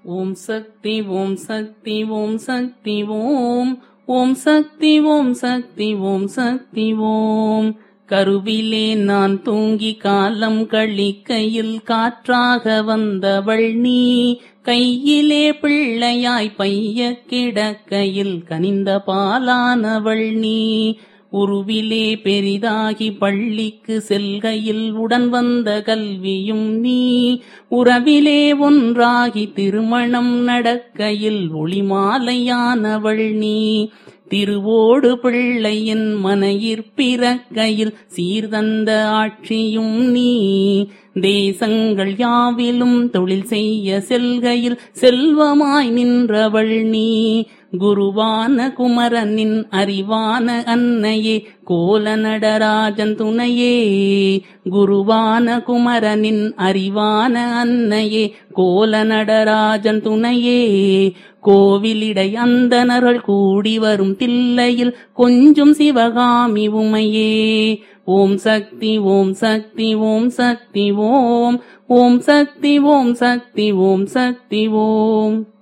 ஓம் சக்தி ஓம் சக்தி ஓம் சக்தி ஓம் ஓம் சக்தி ஓம் சக்தி ஓம் சக்தி ஓம் கருவிலே நான் தூங்கி காலம் கழிக்கையில் காற்றாக வந்தவள் நீ கையிலே பிள்ளையாய் பைய கிடக்கையில் கனிந்த பாலானவள் நீ உருவிலே பெரிதாகி பள்ளிக்கு செல்கையில் உடன் வந்த கல்வியும் நீ உறவிலே ஒன்றாகி திருமணம் நடக்கையில் ஒளிமாலையானவள் நீ திருவோடு பிள்ளையின் மனையிற்பிறக்கையில் சீர்தந்த ஆட்சியும் நீ தேசங்கள் யாவிலும் தொழில் செய்ய செல்கையில் செல்வமாய் நின்றவள் நீ குருவான குமரனின் அறிவான அன்னையே கோல நடராஜன் துணையே குருவான குமரனின் அறிவான அன்னையே கோல நடராஜன் துணையே கோவிலிடை அந்தனர்கள் கூடி வரும் தில்லையில் கொஞ்சம் சிவகாமி உமையே ஓம் சக்தி ஓம் சக்தி ஓம் சக்தி ஓம் ஓம் சக்தி ஓம் சக்தி ஓம் சக்தி ஓம்